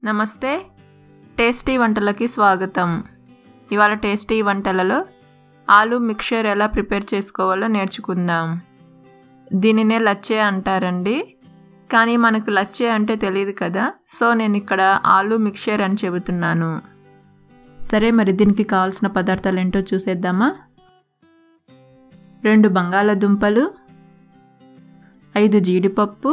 నమస్తే టేస్టీ వంటలకి స్వాగతం ఇవాళ టేస్టీ వంటలలో ఆలు మిక్చర్ ఎలా ప్రిపేర్ చేసుకోవాలో నేర్చుకుందాం దీనినే లచ్చే అంటారండి కానీ మనకు లచ్చే అంటే తెలియదు కదా సో నేను ఇక్కడ ఆలు మిక్చర్ అని చెబుతున్నాను సరే మరి దీనికి కావాల్సిన పదార్థాలు ఏంటో చూసేద్దామా రెండు బంగాళదుంపలు ఐదు జీడిపప్పు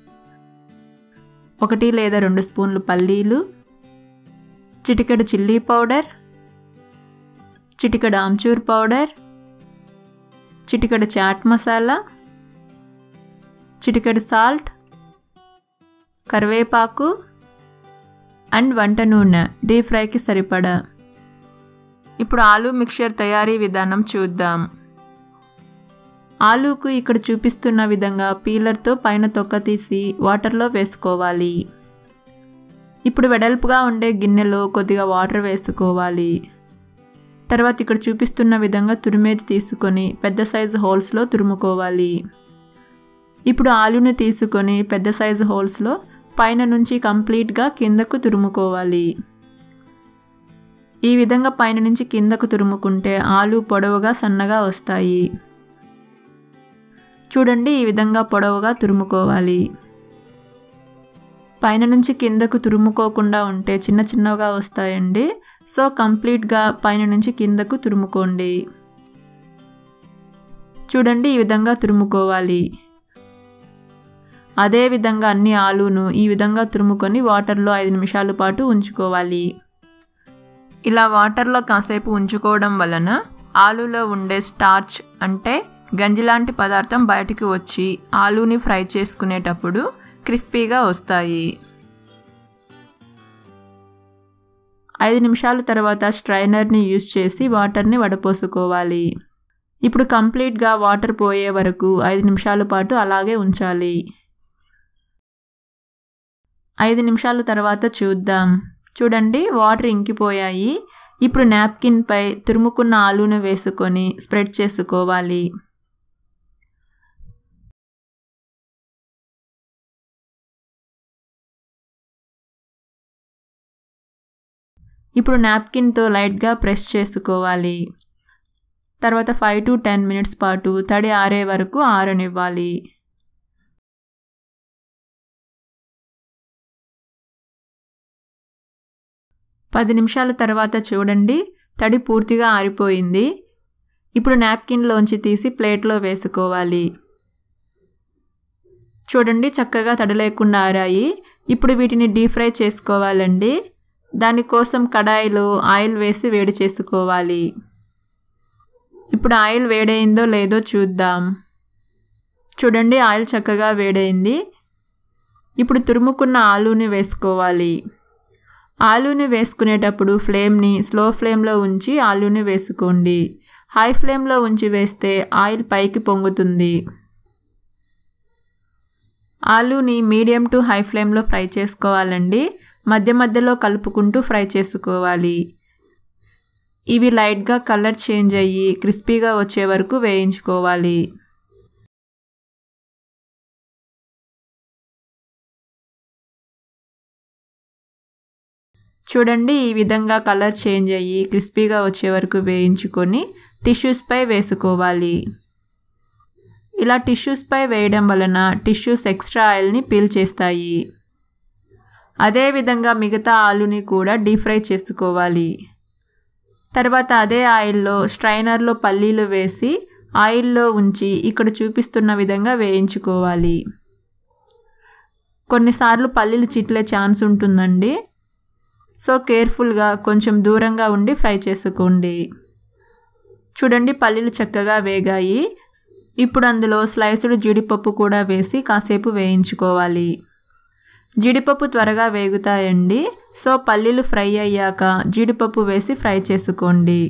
ఒకటి లేదా రెండు స్పూన్లు పల్లీలు చిటికెడు చిల్లీ పౌడర్ చిటికెడు ఆమ్చూర్ పౌడర్ చిటికెడు చాట్ మసాలా చిటికెడు సాల్ట్ కరివేపాకు అండ్ వంట నూనె డీప్ ఫ్రైకి సరిపడా ఇప్పుడు ఆలూ మిక్చర్ తయారీ విధానం చూద్దాం ఆలూకు ఇక్కడ చూపిస్తున్న విధంగా పీలర్తో పైన తొక్క తీసి వాటర్లో వేసుకోవాలి ఇప్పుడు వెడల్పుగా ఉండే గిన్నెలో కొద్దిగా వాటర్ వేసుకోవాలి తర్వాత ఇక్కడ చూపిస్తున్న విధంగా తురిమేది తీసుకొని పెద్ద సైజు హోల్స్లో తురుముకోవాలి ఇప్పుడు ఆలుని తీసుకొని పెద్ద సైజు హోల్స్లో పైన నుంచి కంప్లీట్గా కిందకు తురుముకోవాలి ఈ విధంగా పైన నుంచి కిందకు తురుముకుంటే ఆలు పొడవుగా సన్నగా వస్తాయి చూడండి ఈ విధంగా పొడవుగా తురుముకోవాలి పైన నుంచి కిందకు తురుముకోకుండా ఉంటే చిన్న చిన్నగా వస్తాయండి సో కంప్లీట్గా పైన నుంచి కిందకు తురుముకోండి చూడండి ఈ విధంగా తురుముకోవాలి అదే విధంగా అన్ని ఆలును ఈ విధంగా తురుముకొని వాటర్లో ఐదు నిమిషాల పాటు ఉంచుకోవాలి ఇలా వాటర్లో కాసేపు ఉంచుకోవడం వలన ఆలులో ఉండే స్టార్చ్ అంటే గంజిలాంటి పదార్థం బయటికి వచ్చి ఆలూని ఫ్రై చేసుకునేటప్పుడు క్రిస్పీగా వస్తాయి ఐదు నిమిషాల తర్వాత స్ట్రైనర్ని యూస్ చేసి వాటర్ని వడపోసుకోవాలి ఇప్పుడు కంప్లీట్గా వాటర్ పోయే వరకు ఐదు నిమిషాల పాటు అలాగే ఉంచాలి ఐదు నిమిషాల తర్వాత చూద్దాం చూడండి వాటర్ ఇంకిపోయాయి ఇప్పుడు నాప్కిన్పై తురుముకున్న ఆలూను వేసుకొని స్ప్రెడ్ చేసుకోవాలి ఇప్పుడు నాప్కిన్తో లైట్గా ప్రెస్ చేసుకోవాలి తర్వాత ఫైవ్ టు టెన్ మినిట్స్ పాటు తడి ఆరే వరకు ఆరనివ్వాలి పది నిమిషాల తర్వాత చూడండి తడి పూర్తిగా ఆరిపోయింది ఇప్పుడు నాప్కిన్లోంచి తీసి ప్లేట్లో వేసుకోవాలి చూడండి చక్కగా తడి లేకుండా ఆరాయి ఇప్పుడు వీటిని డీప్ ఫ్రై చేసుకోవాలండి దానికోసం కడాయిలో ఆయిల్ వేసి వేడి చేసుకోవాలి ఇప్పుడు ఆయిల్ వేడైందో లేదో చూద్దాం చూడండి ఆయిల్ చక్కగా వేడైంది ఇప్పుడు తురుముకున్న ఆలూని వేసుకోవాలి ఆలూని వేసుకునేటప్పుడు ఫ్లేమ్ని స్లో ఫ్లేమ్లో ఉంచి ఆలూని వేసుకోండి హై ఫ్లేమ్లో ఉంచి వేస్తే ఆయిల్ పైకి పొంగుతుంది ఆలూని మీడియం టు హై ఫ్లేమ్లో ఫ్రై చేసుకోవాలండి మధ్య మధ్యలో కలుపుకుంటూ ఫ్రై చేసుకోవాలి ఇవి లైట్గా కలర్ చేంజ్ అయ్యి క్రిస్పీగా వచ్చే వరకు వేయించుకోవాలి చూడండి ఈ విధంగా కలర్ చేంజ్ అయ్యి క్రిస్పీగా వచ్చే వరకు వేయించుకొని టిష్యూస్పై వేసుకోవాలి ఇలా టిష్యూస్పై వేయడం వలన టిష్యూస్ ఎక్స్ట్రా ఆయిల్ని పీల్ చేస్తాయి అదేవిధంగా మిగతా ఆలుని కూడా డీప్ ఫ్రై చేసుకోవాలి తర్వాత అదే ఆయిల్లో స్ట్రైనర్లో పల్లీలు వేసి ఆయిల్లో ఉంచి ఇక్కడ చూపిస్తున్న విధంగా వేయించుకోవాలి కొన్నిసార్లు పల్లీలు చిట్లే ఛాన్స్ ఉంటుందండి సో కేర్ఫుల్గా కొంచెం దూరంగా ఉండి ఫ్రై చేసుకోండి చూడండి పల్లీలు చక్కగా వేగాయి ఇప్పుడు అందులో స్లైస్డ్ జీడిపప్పు కూడా వేసి కాసేపు వేయించుకోవాలి జీడిపప్పు త్వరగా వేగుతాయండి సో పల్లీలు ఫ్రై అయ్యాక జీడిపప్పు వేసి ఫ్రై చేసుకోండి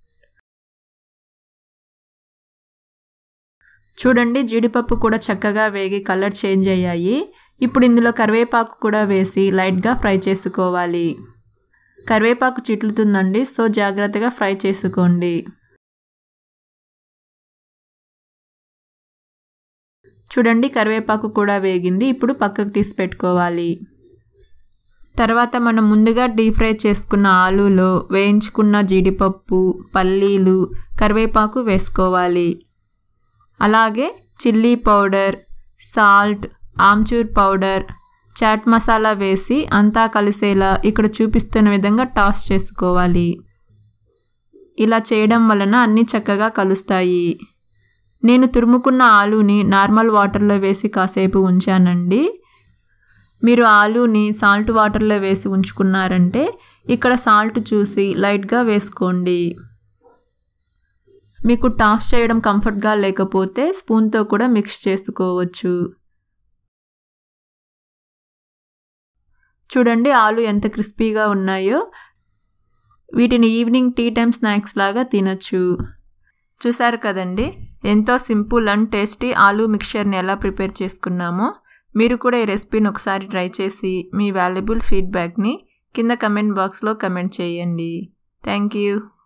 చూడండి జీడిపప్పు కూడా చక్కగా వేగి కలర్ చేంజ్ అయ్యాయి ఇప్పుడు ఇందులో కరివేపాకు కూడా వేసి లైట్గా ఫ్రై చేసుకోవాలి కరివేపాకు చిట్లుతుందండి సో జాగ్రత్తగా ఫ్రై చేసుకోండి చూడండి కరివేపాకు కూడా వేగింది ఇప్పుడు పక్కకు తీసి పెట్టుకోవాలి తర్వాత మనం ముందుగా డీప్ ఫ్రై చేసుకున్న ఆలూలో వేయించుకున్న జీడిపప్పు పల్లీలు కరివేపాకు వేసుకోవాలి అలాగే chilli powder salt amchur powder chaat masala వేసి అంతా కలిసేలా ఇక్కడ చూపిస్తున్న విధంగా టాస్ చేసుకోవాలి ఇలా చేయడం వలన అన్నీ చక్కగా కలుస్తాయి నేను తురుముకున్న ఆలూని నార్మల్ వాటర్లో వేసి కాసేపు ఉంచానండి మీరు ఆలూని సాల్ట్ వాటర్లో వేసి ఉంచుకున్నారంటే ఇక్కడ సాల్ట్ చూసి లైట్గా వేసుకోండి మీకు టాస్ చేయడం కంఫర్ట్గా లేకపోతే స్పూన్తో కూడా మిక్స్ చేసుకోవచ్చు చూడండి ఆలు ఎంత క్రిస్పీగా ఉన్నాయో వీటిని ఈవినింగ్ టీ టైమ్ స్నాక్స్ లాగా తినచ్చు చూసారు కదండి ఎంతో సింపుల్ అండ్ టేస్టీ ఆలూ మిక్చర్ని ఎలా ప్రిపేర్ చేసుకున్నామో మీరు కూడా ఈ రెసిపీని ఒకసారి ట్రై చేసి మీ వాల్యుబుల్ ఫీడ్బ్యాక్ని కింద కమెంట్ బాక్స్లో కమెంట్ చేయండి థ్యాంక్ యూ